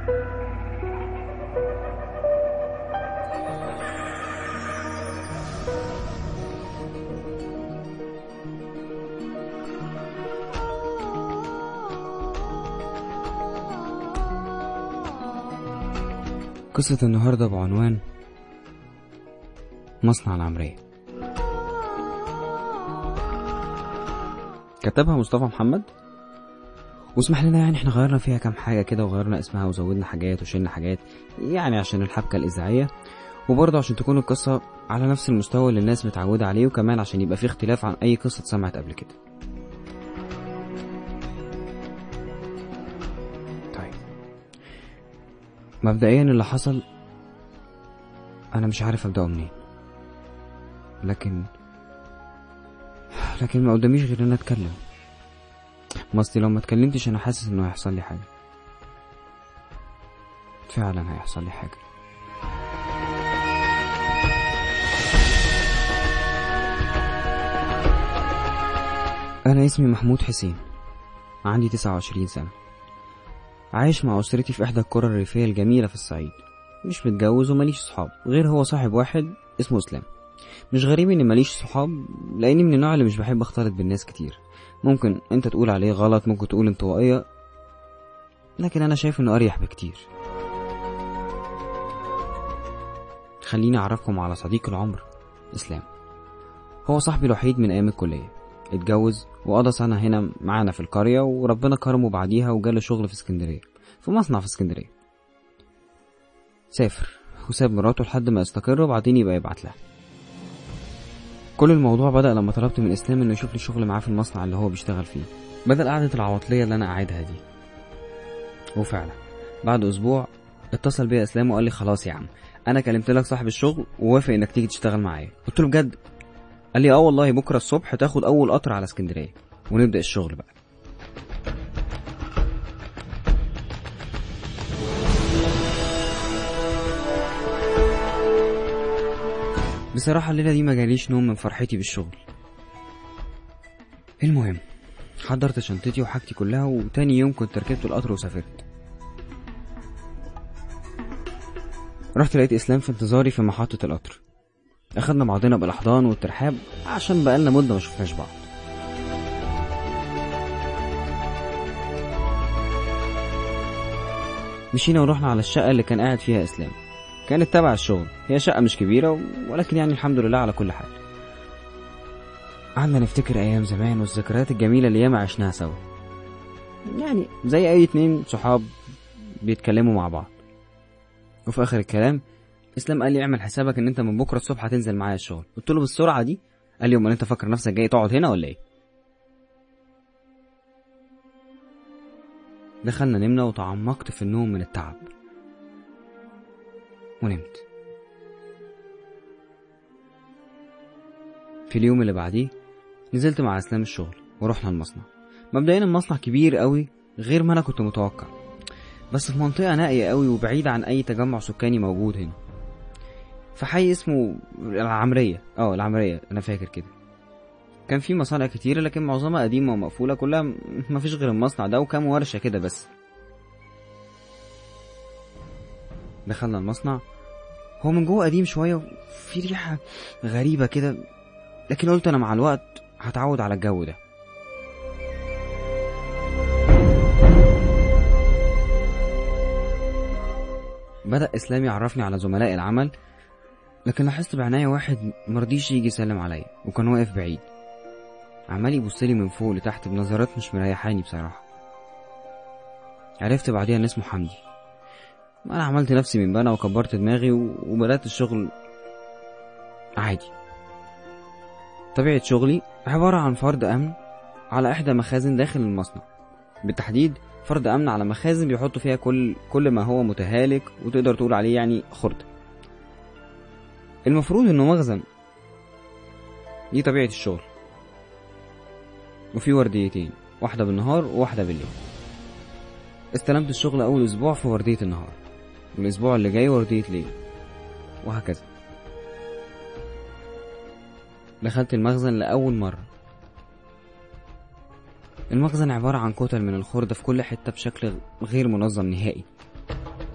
قصة النهاردة بعنوان مصنع العمرية كتبها مصطفى محمد واسمح لنا يعني احنا غيرنا فيها كام حاجة كده وغيرنا اسمها وزودنا حاجات وشلنا حاجات يعني عشان الحبكة الإذاعية وبرضه عشان تكون القصة على نفس المستوى اللي الناس متعودة عليه وكمان عشان يبقى في اختلاف عن أي قصة اتسمعت قبل كده طيب مبدئيا اللي حصل انا مش عارف ابداه منين لكن لكن ما قداميش غير ان أنا اتكلم ما اصلي لو ما اتكلمتش انا حاسس انه هيحصل لي حاجه فعلا هيحصل لي حاجه انا اسمي محمود حسين عندي 29 سنه عايش مع أسرتي في إحدى القرى الريفية الجميلة في الصعيد مش متجوز ومليش صحاب غير هو صاحب واحد اسمه إسلام مش غريب إني ماليش صحاب لأني من النوع اللي مش بحب أختلط بالناس كتير ممكن أنت تقول عليه غلط ممكن تقول انطوائية لكن أنا شايف إنه أريح بكتير خليني أعرفكم على صديق العمر إسلام هو صاحبي الوحيد من أيام الكلية اتجوز وقضى سنة هنا معانا في القرية وربنا كرمه بعديها وجاله شغل في اسكندرية في مصنع في اسكندرية سافر وساب مراته لحد ما يستقر وبعدين يبقى يبعت لها كل الموضوع بدأ لما طلبت من إسلام إنه يشوف لي شغل معاه في المصنع اللي هو بيشتغل فيه بدل قعدة العواطلية اللي أنا قاعدها دي وفعلا بعد أسبوع اتصل بيا إسلام وقال لي خلاص يا عم أنا كلمت لك صاحب الشغل ووافق إنك تيجي تشتغل معايا قلت له بجد قال لي اه والله بكره الصبح تاخد اول قطر على اسكندريه ونبدا الشغل بقى بصراحة الليلة دي ما جاليش نوم من فرحتي بالشغل المهم حضرت شنطتي وحاجتي كلها وتاني يوم كنت ركبت القطر وسافرت رحت لقيت اسلام في انتظاري في محطة القطر اخدنا بعضنا بالاحضان والترحاب عشان بقالنا مده ما شفناش بعض مشينا ورحنا على الشقة اللي كان قاعد فيها إسلام كانت تبع الشغل هي شقة مش كبيرة ولكن يعني الحمد لله على كل حال قعدنا نفتكر أيام زمان والذكريات الجميلة اللي ياما عشناها سوا يعني زي أي اتنين صحاب بيتكلموا مع بعض وفي آخر الكلام اسلام قال لي اعمل حسابك ان انت من بكره الصبح هتنزل معايا الشغل قلت له بالسرعه دي قال لي امال انت فاكر نفسك جاي تقعد هنا ولا ايه دخلنا نمنا وتعمقت في النوم من التعب ونمت في اليوم اللي بعديه نزلت مع اسلام الشغل ورحنا المصنع مبدئيا المصنع كبير قوي غير ما انا كنت متوقع بس في منطقة نائية قوي وبعيدة عن أي تجمع سكاني موجود هنا في حي اسمه العمرية اه العمرية أنا فاكر كده كان في مصانع كتيرة لكن معظمها قديمة ومقفولة كلها م- مفيش غير المصنع ده وكام ورشة كده بس دخلنا المصنع هو من جوه قديم شوية وفي ريحة غريبة كده لكن قلت أنا مع الوقت هتعود على الجو ده بدأ إسلام يعرفني على زملاء العمل لكن لاحظت بعناية واحد مرضيش يجي يسلم عليا وكان واقف بعيد عمال يبصلي من فوق لتحت بنظرات مش مريحاني بصراحة عرفت بعديها ان اسمه حمدي ما انا عملت نفسي من بنا وكبرت دماغي و- وبدأت الشغل عادي طبيعة شغلي عبارة عن فرد أمن على إحدى مخازن داخل المصنع بالتحديد فرد أمن على مخازن بيحطوا فيها كل كل ما هو متهالك وتقدر تقول عليه يعني خردة المفروض إنه مخزن دي طبيعة الشغل وفي ورديتين واحدة بالنهار وواحدة بالليل استلمت الشغل أول أسبوع في وردية النهار والأسبوع اللي جاي وردية ليل وهكذا دخلت المخزن لأول مرة المخزن عبارة عن كتل من الخردة في كل حتة بشكل غير منظم نهائي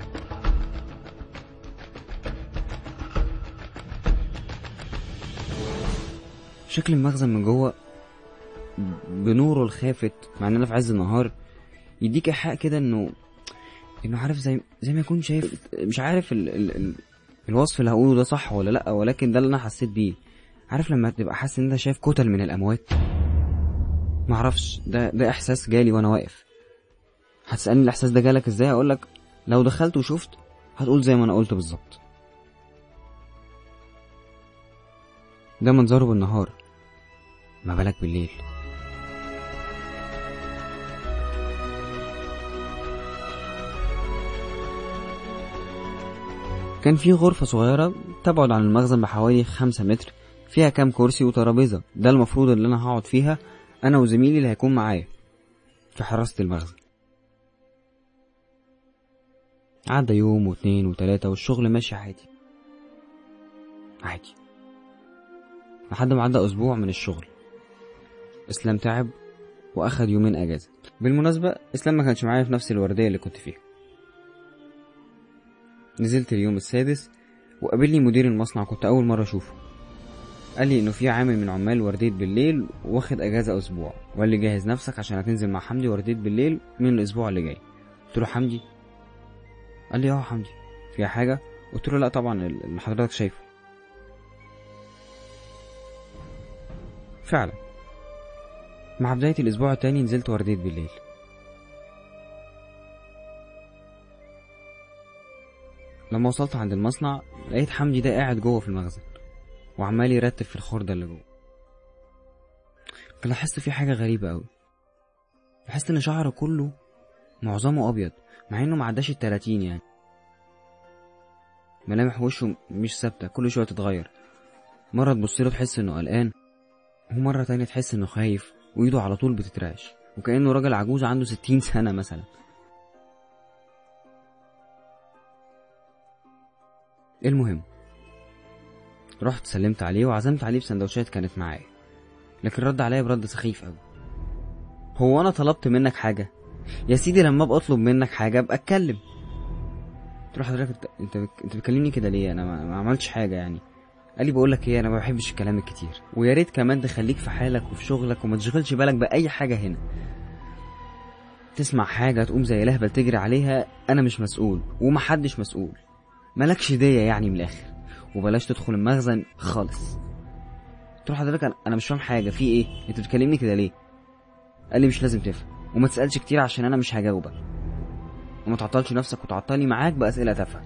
شكل المخزن من جوه بنوره الخافت مع اننا في عز النهار يديك ايحاء كده انه انه عارف زي زي ما يكون شايف مش عارف ال... ال... ال... الوصف اللي هقوله ده صح ولا لا ولكن ده اللي انا حسيت بيه عارف لما تبقى حاسس ان انت شايف كتل من الاموات معرفش ده ده احساس جالي وانا واقف هتسالني الاحساس ده جالك ازاي اقول لك لو دخلت وشفت هتقول زي ما انا قلت بالظبط ده منظره بالنهار ما بالك بالليل كان في غرفة صغيرة تبعد عن المخزن بحوالي خمسة متر فيها كام كرسي وترابيزة ده المفروض اللي أنا هقعد فيها أنا وزميلي اللي هيكون معايا في حراسة المخزن عدى يوم واتنين وتلاتة والشغل ماشي عادي عادي لحد ما عدى أسبوع من الشغل إسلام تعب وأخد يومين أجازة بالمناسبة إسلام ما كانش معايا في نفس الوردية اللي كنت فيها نزلت اليوم السادس وقابلني مدير المصنع كنت أول مرة أشوفه قال لي إنه في عامل من عمال وردية بالليل واخد أجازة أسبوع وقال لي جهز نفسك عشان هتنزل مع حمدي وردية بالليل من الأسبوع اللي جاي قلت له حمدي قال لي اه حمدي فيها حاجة قلت له لا طبعا اللي حضرتك شايفه فعلا مع بداية الأسبوع التاني نزلت وردية بالليل لما وصلت عند المصنع لقيت حمدي ده قاعد جوه في المخزن وعمال يرتب في الخردة اللي جوه لاحظت في حاجة غريبة أوي لاحظت إن شعره كله معظمه أبيض مع إنه معداش التلاتين يعني ملامح وشه مش ثابتة كل شوية تتغير مرة تبصله تحس إنه قلقان ومرة تانية تحس إنه خايف وإيده على طول بتترعش وكأنه راجل عجوز عنده ستين سنة مثلا المهم رحت سلمت عليه وعزمت عليه بسندوتشات كانت معايا لكن رد عليا برد سخيف قوي هو انا طلبت منك حاجه يا سيدي لما ابقى اطلب منك حاجه ابقى اتكلم تروح حضرتك انت انت, انت بتكلمني كده ليه انا ما, ما عملتش حاجه يعني قال لي بقول لك ايه انا ما بحبش الكلام الكتير ويا ريت كمان تخليك في حالك وفي شغلك وما تشغلش بالك باي حاجه هنا تسمع حاجه تقوم زي لهبل تجري عليها انا مش مسؤول ومحدش مسؤول مالكش دية يعني من الاخر وبلاش تدخل المخزن خالص تروح حضرتك انا مش فاهم حاجه في ايه انت بتكلمني كده ليه قال لي مش لازم تفهم وما تسالش كتير عشان انا مش هجاوبك وما تعطلش نفسك وتعطلني معاك باسئله تافهه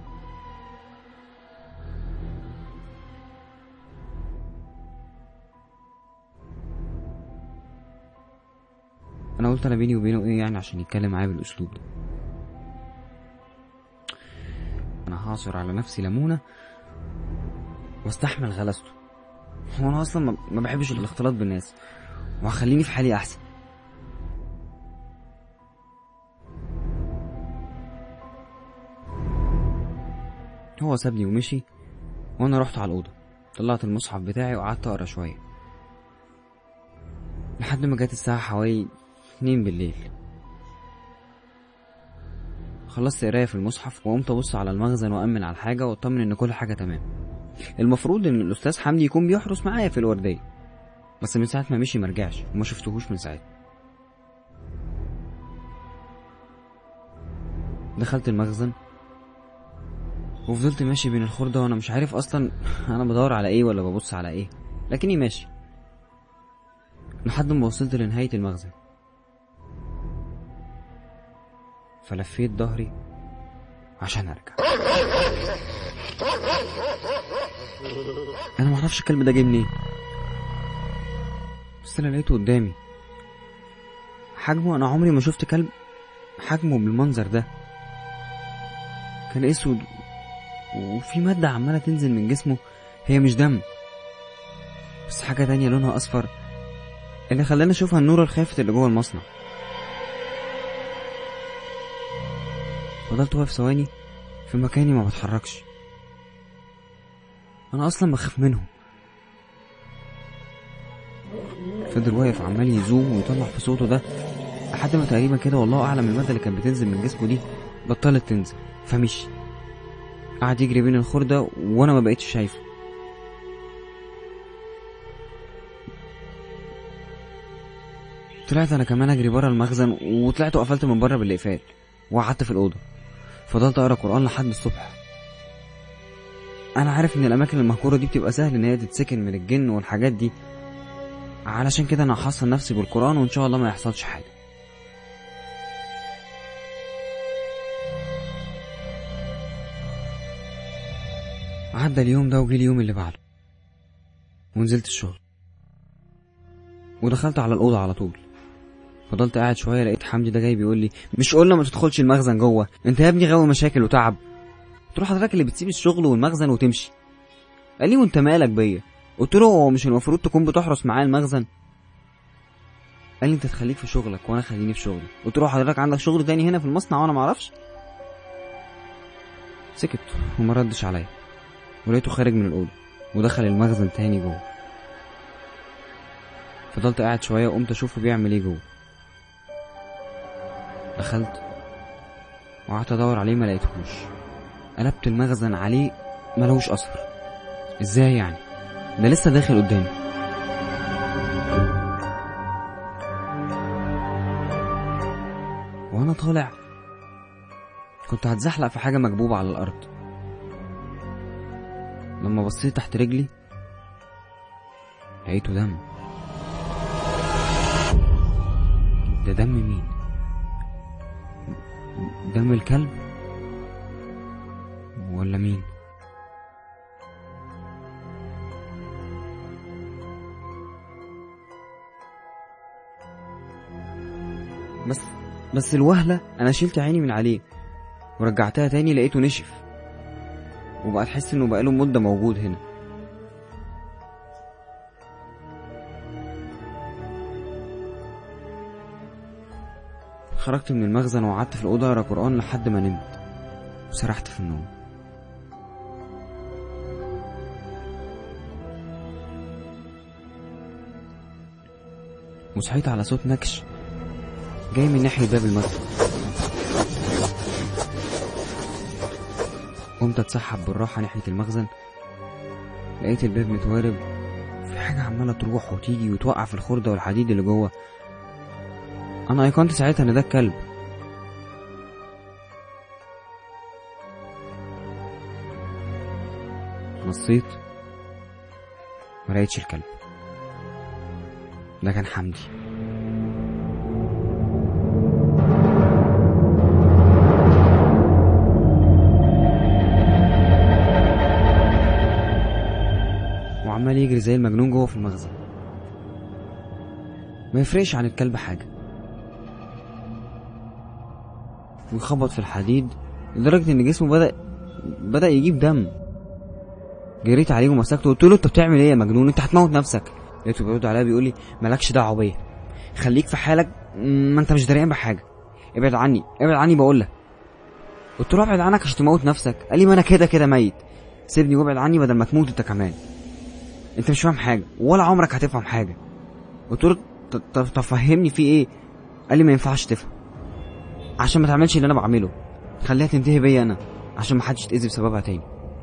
انا قلت انا بيني وبينه ايه يعني عشان يتكلم معايا بالاسلوب ده انا هعصر على نفسي ليمونه واستحمل غلاسته هو انا اصلا ما بحبش الاختلاط بالناس وهخليني في حالي احسن هو سابني ومشي وانا رحت على الاوضه طلعت المصحف بتاعي وقعدت اقرا شويه لحد ما جت الساعه حوالي اتنين بالليل خلصت قرايه في المصحف وقمت ابص على المخزن وامن على الحاجه واطمن ان كل حاجه تمام المفروض ان الاستاذ حمدي يكون بيحرس معايا في الورديه بس من ساعه ما مشي مرجعش وما شفتهوش من ساعتها دخلت المخزن وفضلت ماشي بين الخردة وانا مش عارف اصلا انا بدور على ايه ولا ببص على ايه لكني ماشي لحد ما وصلت لنهاية المخزن فلفيت ظهري عشان ارجع انا معرفش الكلب ده جه منين بس انا لقيته قدامي حجمه انا عمري ما شفت كلب حجمه بالمنظر ده كان اسود وفي مادة عمالة تنزل من جسمه هي مش دم بس حاجة تانية لونها أصفر اللي خلاني أشوفها النور الخافت اللي جوه المصنع فضلت واقف ثواني في مكاني ما بتحركش أنا أصلا بخاف منهم فضل واقف عمال يزوم ويطلع في صوته ده لحد ما تقريبا كده والله أعلم المادة اللي كانت بتنزل من جسمه دي بطلت تنزل فمشي قعد يجري بين الخردة وأنا ما بقيتش شايفه طلعت انا كمان اجري بره المخزن وطلعت وقفلت من بره بالاقفال وقعدت في الاوضه فضلت اقرا قران لحد الصبح انا عارف ان الاماكن المهجوره دي بتبقى سهل ان هي تتسكن من الجن والحاجات دي علشان كده انا هحصن نفسي بالقران وان شاء الله ما يحصلش حاجه عدى اليوم ده وجه اليوم اللي بعده ونزلت الشغل ودخلت على الأوضة على طول فضلت قاعد شوية لقيت حمدي ده جاي بيقول لي مش قلنا ما تدخلش المخزن جوه انت يا ابني غاوي مشاكل وتعب تروح حضرتك اللي بتسيب الشغل والمخزن وتمشي قال لي وانت مالك بيا قلت له هو مش المفروض تكون بتحرس معايا المخزن قال لي انت تخليك في شغلك وانا خليني في شغلي قلت له حضرتك عندك شغل تاني هنا في المصنع وانا معرفش سكت وما ردش عليا ولقيته خارج من الأوضة ودخل المخزن تاني جوه فضلت قاعد شوية وقمت أشوفه بيعمل إيه جوه دخلت وقعدت أدور عليه ما لقيتهوش قلبت المخزن عليه ملهوش أثر إزاي يعني ده لسه داخل قدامي وأنا طالع كنت هتزحلق في حاجة مكبوبة على الأرض لما بصيت تحت رجلي لقيته دم ده دم مين دم الكلب ولا مين بس بس الوهلة أنا شلت عيني من عليه ورجعتها تاني لقيته نشف وبقى تحس انه بقاله مدة موجود هنا خرجت من المخزن وقعدت في الأوضة أقرا قرآن لحد ما نمت وسرحت في النوم وصحيت على صوت نكش جاي من ناحية باب المخزن قمت اتسحب بالراحة ناحية المخزن لقيت الباب متوارب في حاجة عمالة تروح وتيجي وتوقع في الخردة والحديد اللي جوه أنا أيقنت ساعتها إن ده الكلب بصيت ملقتش الكلب ده كان حمدي وعمال يجري زي المجنون جوه في المخزن ما يفرقش عن الكلب حاجة ويخبط في الحديد لدرجة إن جسمه بدأ بدأ يجيب دم جريت عليه ومسكته قلت له أنت بتعمل إيه يا مجنون أنت هتموت نفسك لقيته بيرد عليا بيقول لي مالكش دعوة بيا خليك في حالك ما أنت مش دريان بحاجة ابعد عني ابعد عني بقول لك قلت له ابعد عنك عشان تموت نفسك قال لي ما أنا كده كده ميت سيبني وابعد عني بدل ما تموت أنت كمان انت مش فاهم حاجه ولا عمرك هتفهم حاجه قلت له ط- طب طب فهمني في ايه قال لي ما ينفعش تفهم عشان ما تعملش اللي انا بعمله خليها تنتهي بيا انا عشان ما حدش يتاذي بسببها تاني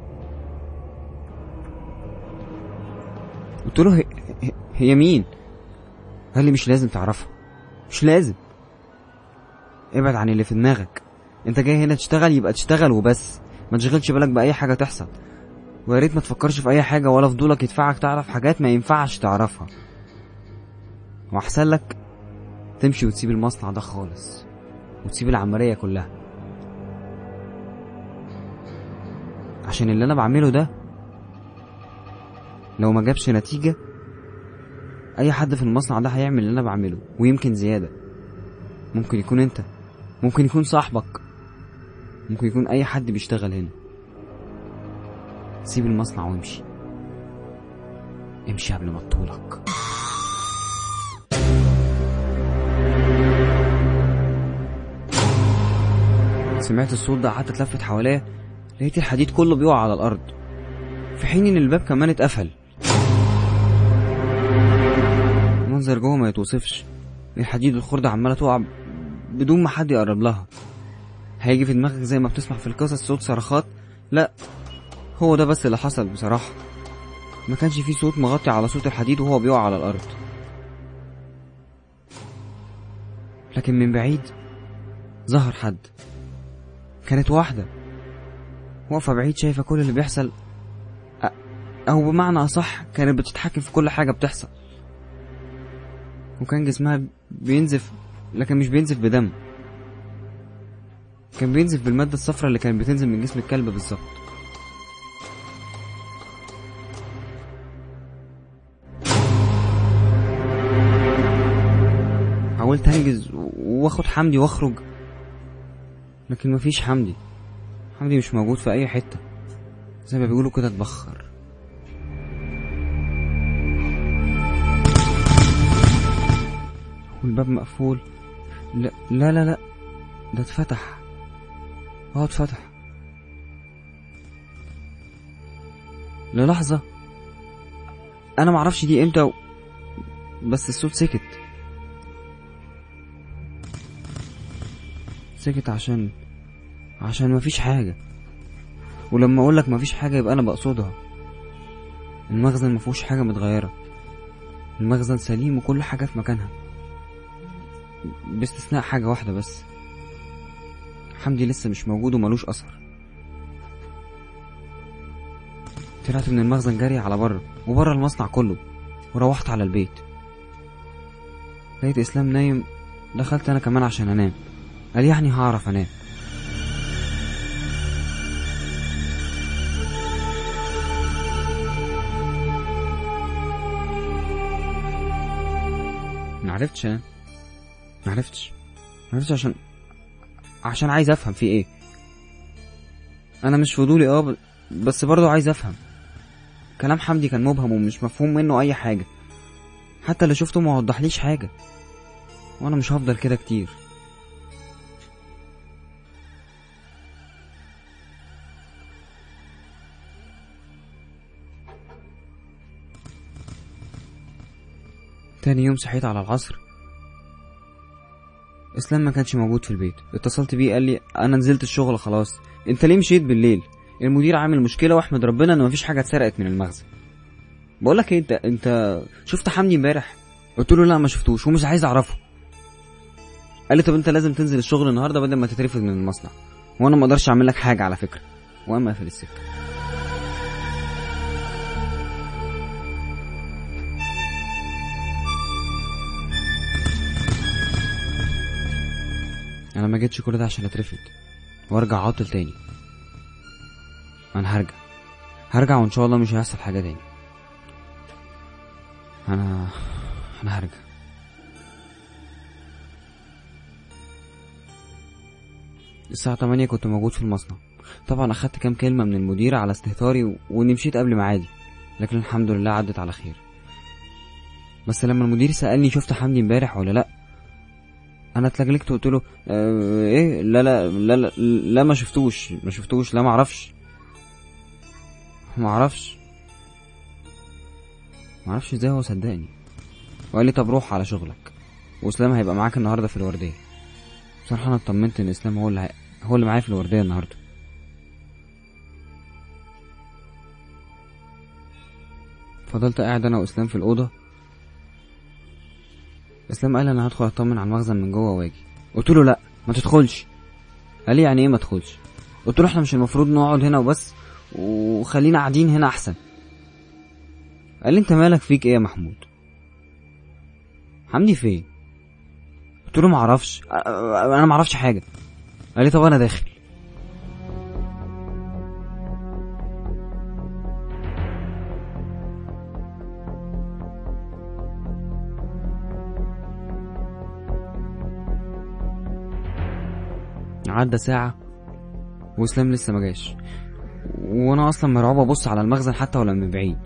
قلت له هي, هي- هي مين قال لي مش لازم تعرفها مش لازم ابعد عن اللي في دماغك انت جاي هنا تشتغل يبقى تشتغل وبس ما تشغلش بالك باي حاجه تحصل ويا ريت ما تفكرش في اي حاجه ولا فضولك يدفعك تعرف حاجات ما ينفعش تعرفها واحسن لك تمشي وتسيب المصنع ده خالص وتسيب العمليه كلها عشان اللي انا بعمله ده لو ما جابش نتيجه اي حد في المصنع ده هيعمل اللي انا بعمله ويمكن زياده ممكن يكون انت ممكن يكون صاحبك ممكن يكون اي حد بيشتغل هنا سيب المصنع وامشي امشي قبل ما اطولك سمعت الصوت ده قعدت اتلفت حواليا لقيت الحديد كله بيقع على الارض في حين ان الباب كمان اتقفل المنظر جوه ما يتوصفش الحديد والخردة عمالة تقع بدون ما حد يقرب لها هيجي في دماغك زي ما بتسمع في القصص صوت صرخات لا هو ده بس اللي حصل بصراحة ما كانش فيه صوت مغطي على صوت الحديد وهو بيقع على الأرض لكن من بعيد ظهر حد كانت واحدة واقفة بعيد شايفة كل اللي بيحصل أ- أو بمعنى أصح كانت بتتحكم في كل حاجة بتحصل وكان جسمها بينزف لكن مش بينزف بدم كان بينزف بالمادة الصفراء اللي كانت بتنزل من جسم الكلب بالظبط حاولت انجز واخد حمدي واخرج لكن مفيش حمدي حمدي مش موجود في اي حتة زي ما بيقولوا كده اتبخر والباب مقفول لا لا لا, لا. ده اتفتح اه اتفتح للحظة انا معرفش دي امتى و... بس الصوت سكت سكت عشان عشان مفيش حاجة ولما اقولك مفيش حاجة يبقى انا بقصدها المخزن مفيهوش حاجة متغيرة المخزن سليم وكل حاجة في مكانها باستثناء حاجة واحدة بس حمدي لسه مش موجود وملوش أثر طلعت من المخزن جري على بره وبره المصنع كله وروحت على البيت لقيت إسلام نايم دخلت أنا كمان عشان أنام قال يعني هعرف أنام معرفتش أنام معرفتش معرفتش عشان عشان عايز افهم في ايه انا مش فضولي اه ب- بس برضه عايز افهم كلام حمدي كان مبهم ومش مفهوم منه اي حاجه حتى اللي شفته ما وضحليش حاجه وانا مش هفضل كده كتير تاني يوم صحيت على العصر اسلام ما كانش موجود في البيت اتصلت بيه قال لي انا نزلت الشغل خلاص انت ليه مشيت بالليل المدير عامل مشكله واحمد ربنا ان مفيش حاجه اتسرقت من المخزن بقول لك ايه انت انت شفت حمدي امبارح قلت له لا ما شفتوش ومش عايز اعرفه قال لي طب انت لازم تنزل الشغل النهارده بدل ما تترفد من المصنع وانا ما اقدرش اعمل لك حاجه على فكره وقام قافل السكه انا ما جيتش كل ده عشان اترفد وارجع عاطل تاني انا هرجع هرجع وان شاء الله مش هيحصل حاجه تاني انا انا هرجع الساعة 8 كنت موجود في المصنع طبعا أخدت كام كلمة من المدير على استهتاري و... وإني مشيت قبل ميعادي لكن الحمد لله عدت على خير بس لما المدير سألني شفت حمدي امبارح ولا لأ انا اتلجلجت وقلت له اه ايه لا لا لا لا, لا ما شفتوش ما شفتوش لا ما اعرفش ما اعرفش ما اعرفش ازاي هو صدقني وقال لي طب روح على شغلك واسلام هيبقى معاك النهارده في الورديه بصراحه انا اطمنت ان اسلام هو اللي هي... هو اللي معايا في الورديه النهارده فضلت قاعد انا واسلام في الاوضه اسلام قال انا هدخل اطمن على المخزن من جوه واجي قلت له لا ما تدخلش قال لي يعني ايه ما تدخلش قلت له احنا مش المفروض نقعد هنا وبس وخلينا قاعدين هنا احسن قال لي انت مالك فيك ايه يا محمود حمدي فين قلت له ما اعرفش انا ما اعرفش حاجه قال لي طب انا داخل عدى ساعة وإسلام لسه ما جاش وأنا أصلا مرعوب أبص على المخزن حتى ولو من بعيد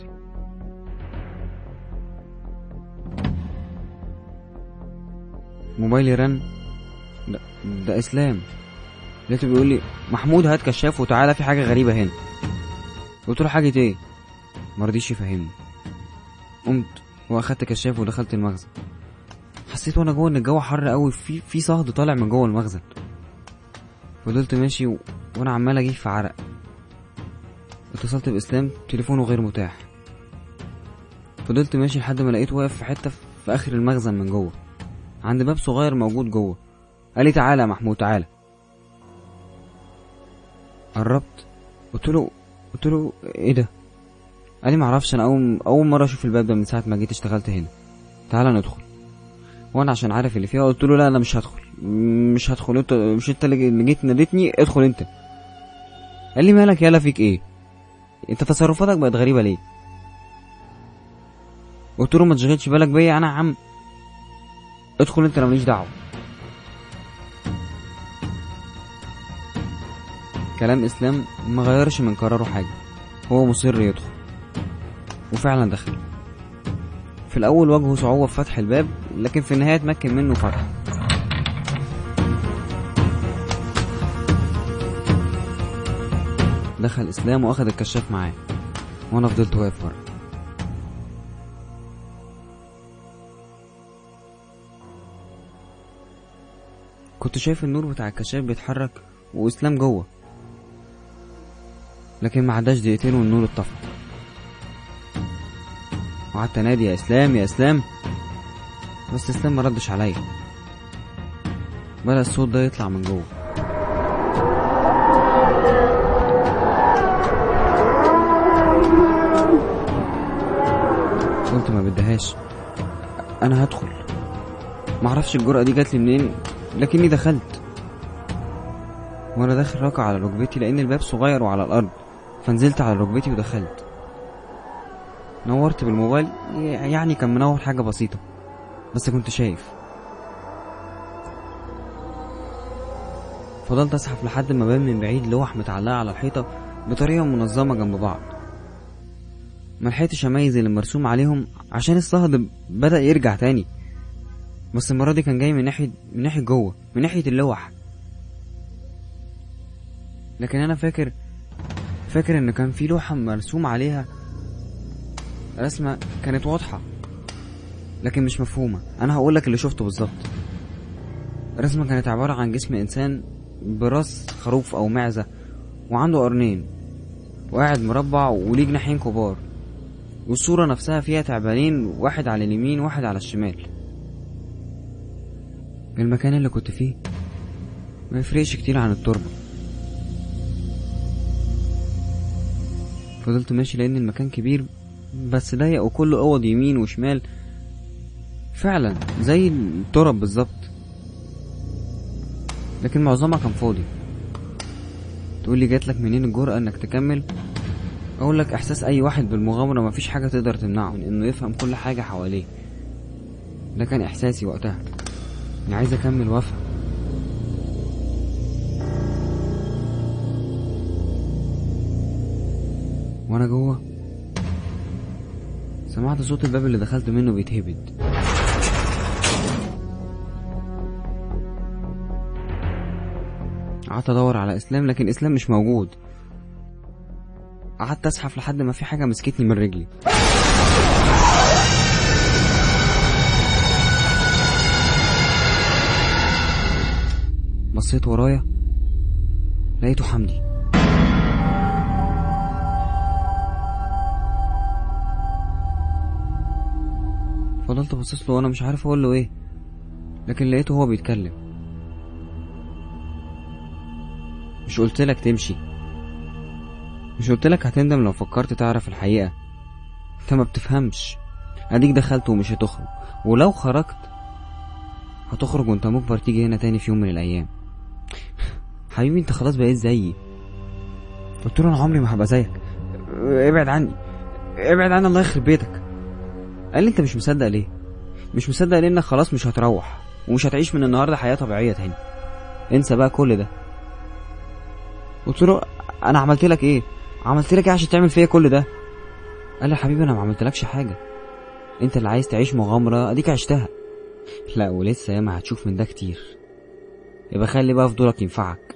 موبايلي رن ده, ده إسلام لقيته بيقول لي محمود هات كشاف وتعالى في حاجة غريبة هنا قلت له حاجة ايه مرضيش يفهمني قمت واخدت كشاف ودخلت المخزن حسيت وانا جوه ان الجو حر قوي في في صهد طالع من جوه المخزن فضلت ماشي و... وانا عمال اجيب في عرق اتصلت باسلام تليفونه غير متاح فضلت ماشي لحد ما لقيته واقف في حته في اخر المخزن من جوه عند باب صغير موجود جوه قال لي تعالى يا محمود تعالى قربت قلت له قلت له ايه ده قال لي معرفش انا اول اول مره اشوف الباب ده من ساعه ما جيت اشتغلت هنا تعالى ندخل وانا عشان عارف اللي فيها قلت له لا انا مش هدخل مش هدخل انت مش انت اللي جيت ناديتني ادخل انت قال لي مالك يالا فيك ايه انت تصرفاتك بقت غريبه ليه قلت له ما تشغلش بالك بيا انا يا عم ادخل انت انا ماليش دعوه كلام اسلام ما غيرش من قراره حاجه هو مصر يدخل وفعلا دخل في الاول واجهه صعوبه في فتح الباب لكن في النهايه اتمكن منه فتحه دخل اسلام واخد الكشاف معاه وانا فضلت واقف بره كنت شايف النور بتاع الكشاف بيتحرك واسلام جوه لكن ما عداش دقيقتين والنور اتطفى وقعدت انادي يا اسلام يا اسلام بس اسلام ما ردش عليا بدأ الصوت ده يطلع من جوه قلت ما بدهاش انا هدخل معرفش الجرأة دي جاتلي منين لكني دخلت وانا داخل راكع على ركبتي لان الباب صغير وعلى الارض فنزلت على ركبتي ودخلت نورت بالموبايل يعني كان منور حاجة بسيطة بس كنت شايف فضلت اسحب لحد ما بان من بعيد لوح متعلقة على الحيطة بطريقة منظمة جنب بعض ملحقتش اميز اللي مرسوم عليهم عشان الصهد بدأ يرجع تاني بس المرة دي كان جاي من ناحية من ناحية جوه من ناحية اللوح لكن انا فاكر فاكر ان كان في لوحة مرسوم عليها رسمة كانت واضحة لكن مش مفهومة انا هقولك اللي شفته بالظبط الرسمة كانت عبارة عن جسم انسان براس خروف او معزة وعنده قرنين وقاعد مربع وليه جناحين كبار والصورة نفسها فيها تعبانين واحد على اليمين واحد على الشمال المكان اللي كنت فيه ما يفرقش كتير عن التربة فضلت ماشي لأن المكان كبير بس ضيق وكله أوض يمين وشمال فعلا زي التراب بالظبط لكن معظمها كان فاضي تقول لي جاتلك منين الجرأة انك تكمل اقول لك احساس اي واحد بالمغامرة مفيش حاجة تقدر تمنعه من انه يفهم كل حاجة حواليه ده كان احساسي وقتها اني عايز اكمل وافهم وانا جوه سمعت صوت الباب اللي دخلت منه بيتهبد قعدت ادور على اسلام لكن اسلام مش موجود قعدت اسحف لحد ما في حاجه مسكتني من رجلي بصيت ورايا لقيته حمدي فضلت باصص له وانا مش عارف اقول له ايه لكن لقيته هو بيتكلم مش قلت لك تمشي مش قلت لك هتندم لو فكرت تعرف الحقيقة انت ما بتفهمش اديك دخلت ومش هتخرج ولو خرجت هتخرج وانت مجبر تيجي هنا تاني في يوم من الايام حبيبي انت خلاص بقيت زيي قلت له انا عمري ما هبقى زيك ابعد عني ابعد عني الله يخرب بيتك قال لي انت مش مصدق ليه مش مصدق ليه انك خلاص مش هتروح ومش هتعيش من النهارده حياه طبيعيه تاني انسى بقى كل ده قلت له انا عملت لك ايه عملت لك ايه عشان تعمل فيا كل ده قال لي يا حبيبي انا ما عملتلكش حاجه انت اللي عايز تعيش مغامره اديك عشتها لا ولسه ياما هتشوف من ده كتير يبقى خلي بقى فضولك ينفعك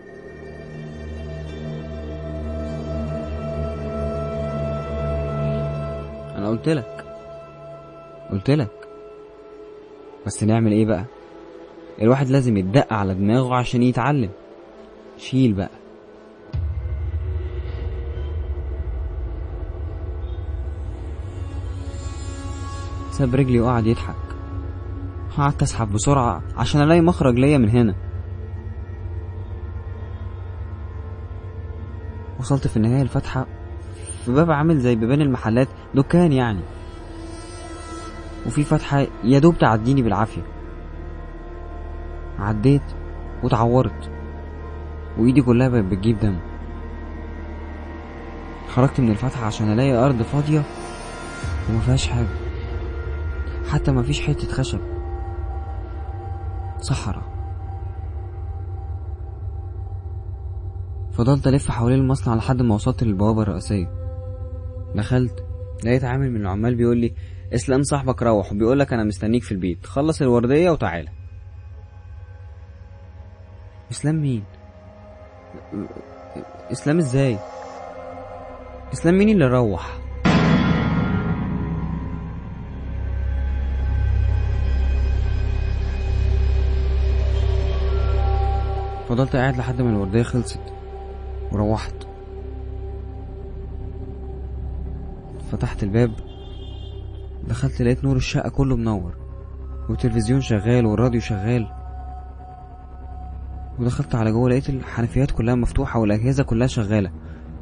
انا قلت لك قلت لك بس نعمل ايه بقى الواحد لازم يتدق على دماغه عشان يتعلم شيل بقى ساب رجلي وقعد يضحك قعدت اسحب بسرعة عشان الاقي مخرج ليا من هنا وصلت في النهاية الفتحة في باب عامل زي بيبان المحلات دكان يعني وفي فتحة يا دوب تعديني بالعافية عديت واتعورت وايدي كلها بقت بتجيب دم خرجت من الفتحة عشان الاقي ارض فاضية وما فيهاش حاجة حتى ما فيش حتة خشب صحراء فضلت الف حوالين المصنع لحد ما وصلت للبوابة الرئيسية دخلت لقيت عامل من العمال بيقول لي اسلام صاحبك روح وبيقول لك انا مستنيك في البيت خلص الوردية وتعالى اسلام مين اسلام ازاي اسلام مين اللي روح فضلت قاعد لحد ما الوردية خلصت وروحت فتحت الباب دخلت لقيت نور الشقة كله منور والتلفزيون شغال والراديو شغال ودخلت على جوه لقيت الحنفيات كلها مفتوحة والأجهزة كلها شغالة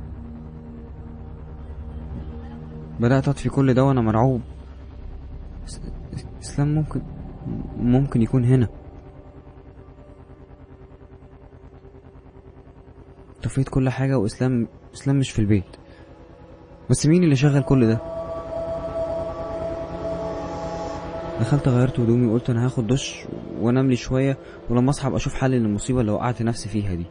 بدأت أطفي كل ده وأنا مرعوب إس- إسلام ممكن ممكن يكون هنا طفيت كل حاجة وإسلام إسلام مش في البيت بس مين اللي شغل كل ده دخلت غيرت هدومي وقلت انا هاخد دش وانام لي شويه ولما اصحى ابقى اشوف حل للمصيبه اللي وقعت نفسي فيها دي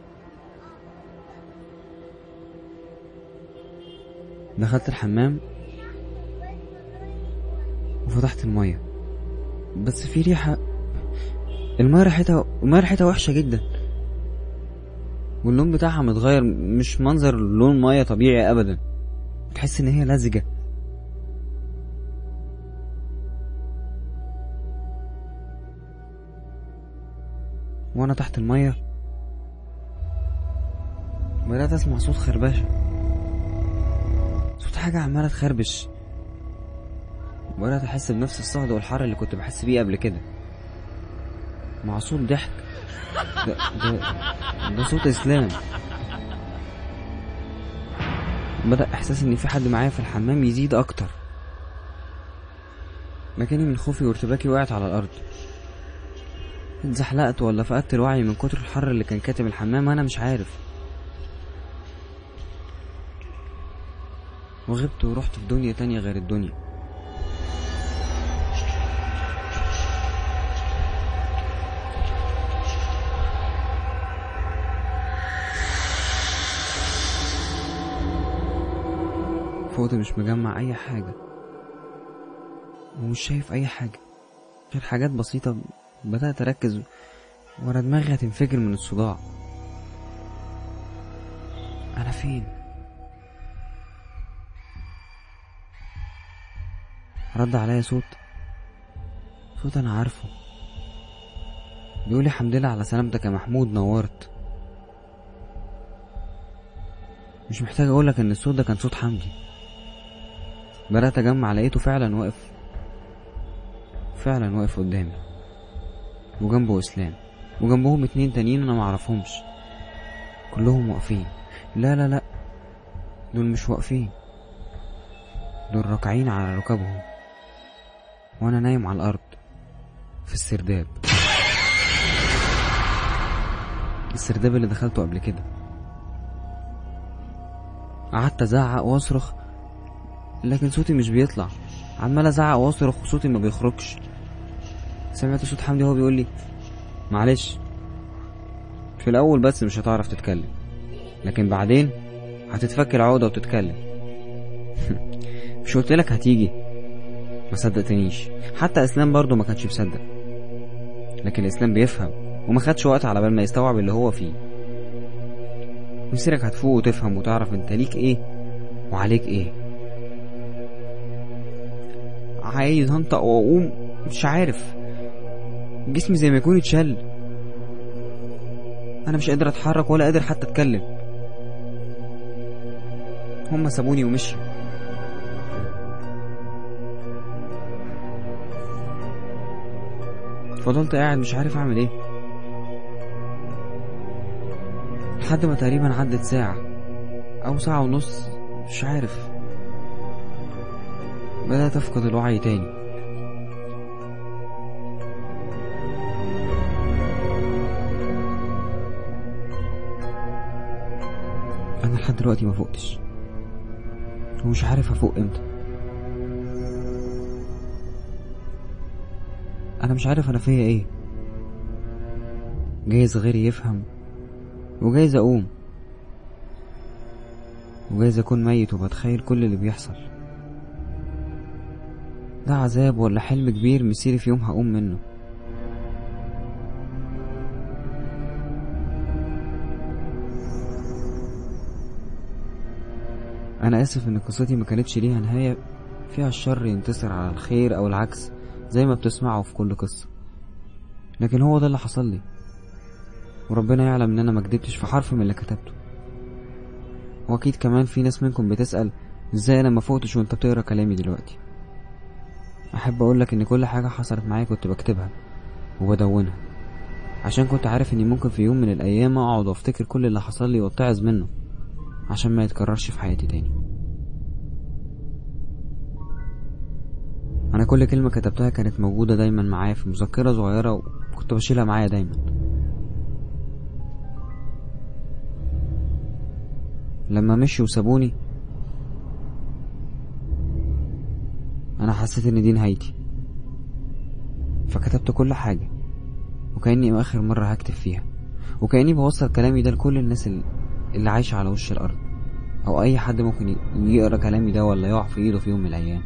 دخلت الحمام وفتحت الميه بس في ريحه الميه ريحتها الميه ريحتها وحشه جدا واللون بتاعها متغير مش منظر لون ميه طبيعي ابدا تحس ان هي لزجه وانا تحت الميه بدات اسمع صوت خربشه صوت حاجه عماله تخربش بدات احس بنفس الصهد والحر اللي كنت بحس بيه قبل كده مع صوت ضحك ده ده ده صوت اسلام بدأ إحساس إن في حد معايا في الحمام يزيد أكتر مكاني من خوفي وارتباكي وقعت على الأرض اتزحلقت ولا فقدت الوعي من كتر الحر اللي كان كاتم الحمام أنا مش عارف وغبت ورحت في دنيا تانية غير الدنيا فوقت مش مجمع أي حاجة ومش شايف أي حاجة غير حاجات بسيطة بدأت أركز وأنا دماغي هتنفجر من الصداع أنا فين؟ رد عليا صوت صوت أنا عارفه بيقولي حمد لله على سلامتك يا محمود نورت مش محتاج أقولك إن الصوت ده كان صوت حمدي بدأت أجمع لقيته فعلا واقف فعلا واقف قدامي وجنبه إسلام وجنبهم اتنين تانيين أنا معرفهمش كلهم واقفين لا لا لا دول مش واقفين دول راكعين على ركبهم وأنا نايم على الأرض في السرداب السرداب اللي دخلته قبل كده قعدت أزعق وأصرخ لكن صوتي مش بيطلع عمال ازعق واصرخ وصوتي ما بيخرجش سمعت صوت حمدي وهو بيقول لي معلش في الاول بس مش هتعرف تتكلم لكن بعدين هتتفك العقده وتتكلم مش قلت لك هتيجي ما صدقتنيش حتى اسلام برضه ما كانش مصدق لكن اسلام بيفهم وما خدش وقت على بال ما يستوعب اللي هو فيه مسيرك هتفوق وتفهم وتعرف انت ليك ايه وعليك ايه عايز انطق واقوم مش عارف جسمي زي ما يكون اتشل انا مش قادر اتحرك ولا قادر حتى اتكلم هما سابوني ومشيوا فضلت قاعد مش عارف اعمل ايه لحد ما تقريبا عدت ساعة او ساعة ونص مش عارف بدأت افقد الوعي تاني انا لحد دلوقتي ما فوقتش ومش عارف افوق امتى انا مش عارف انا فيا ايه جايز غيري يفهم وجايز اقوم وجايز اكون ميت وبتخيل كل اللي بيحصل ده عذاب ولا حلم كبير مسيري في يوم هقوم منه انا اسف ان قصتي ما كانتش ليها نهايه فيها الشر ينتصر على الخير او العكس زي ما بتسمعوا في كل قصه لكن هو ده اللي حصل لي وربنا يعلم ان انا ما كدبتش في حرف من اللي كتبته واكيد كمان في ناس منكم بتسال ازاي انا ما فوقتش وانت بتقرا كلامي دلوقتي احب اقولك ان كل حاجه حصلت معايا كنت بكتبها وبدونها عشان كنت عارف اني ممكن في يوم من الايام اقعد وافتكر كل اللي حصل لي واتعظ منه عشان ما يتكررش في حياتي تاني انا كل كلمة كتبتها كانت موجودة دايما معايا في مذكرة صغيرة وكنت بشيلها معايا دايما لما مشي وسابوني انا حسيت ان دي نهايتي فكتبت كل حاجة وكأني اخر مرة هكتب فيها وكأني بوصل كلامي ده لكل الناس اللي اللي عايشة على وش الأرض أو أي حد ممكن يقرأ كلامي ده ولا يقع في إيده في يوم من الأيام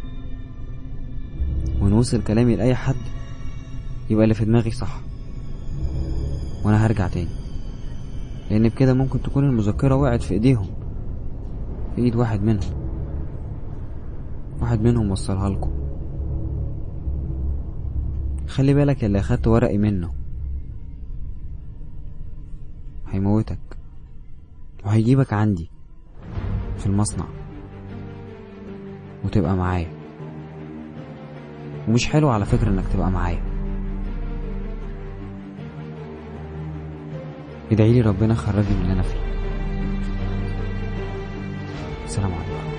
وإن وصل كلامي لأي حد يبقى اللي في دماغي صح وأنا هرجع تاني لأن بكده ممكن تكون المذكرة وقعت في إيديهم في إيد واحد منهم واحد منهم وصلها لكم خلي بالك اللي أخدت ورقي منه هيموتك وهيجيبك عندي في المصنع وتبقى معايا ومش حلو على فكرة انك تبقى معايا ادعيلي ربنا خرجني من اللي انا فيه السلام عليكم